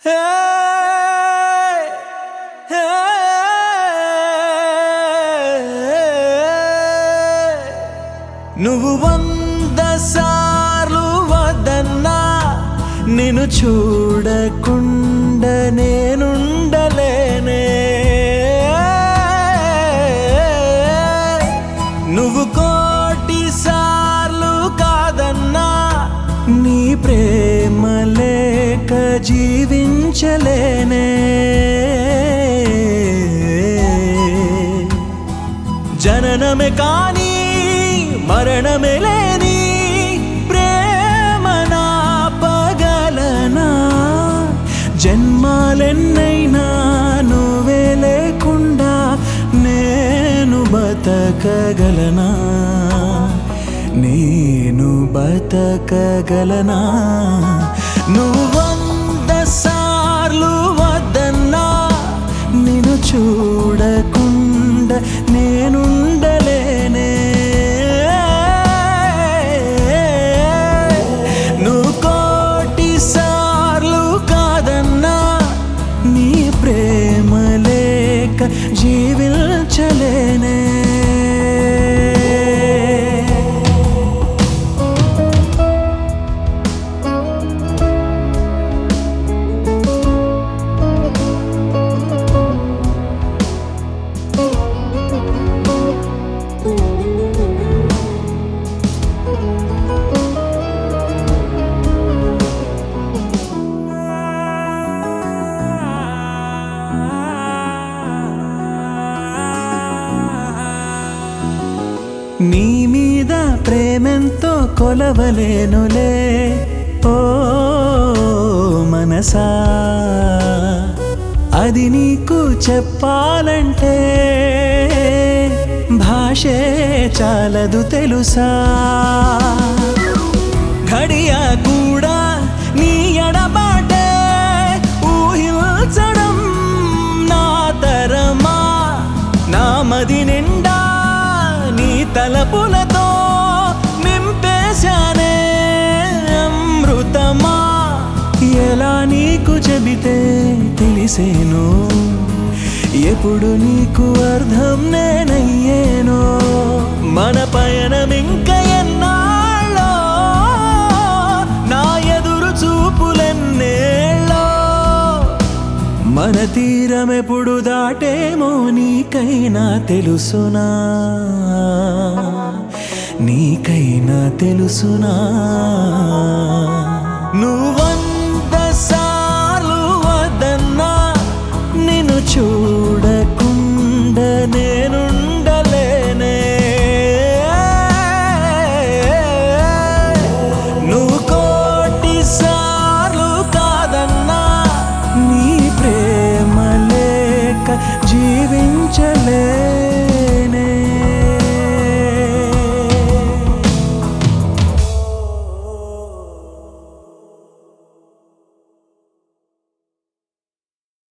నువ్వు వంద సార్లు వదన్నా నిన్ను చూడకుండా నేనుండలేనే నువ్వు కోటి సార్లు కాదన్నా నీ ప్రేమ లేక జీవించలేనే జననమే కానీ మరణమే లేని ప్రేమ నా పగలనా జన్మాలెన్నైనా నువ్వే లేకుండా నేను బతకగలనా నేను బతకగలనా నువ్వు వంద సార్లు వద్దన్నా నిన్ను చూడకుండా నేనుండలేనే నువ్వు కోటి సార్లు కాదన్నా నీ ప్రేమ లేక జీవించలేనే నీ మీద ప్రేమెంతో కొలవలేనులే ఓ మనసా అది నీకు చెప్పాలంటే భాషే చాలదు తెలుసా ఘడియ కూడా నీ ఎడబాటే ఊహించడం నా తరమా నా మది నిండా నీ తలపులతో నింపేశానే అమృతమా ఎలా నీకు చెబితే తెలిసేను ఎప్పుడు నీకు అర్థం నేనయ్యేనో మన పయనం ఇంకా ఎన్నాళ్ళో నా ఎదురు చూపులెన్నేళ్ళో మన తీరం ఎప్పుడు దాటేమో నీకైనా తెలుసునా నీకైనా తెలుసునా నువ్వు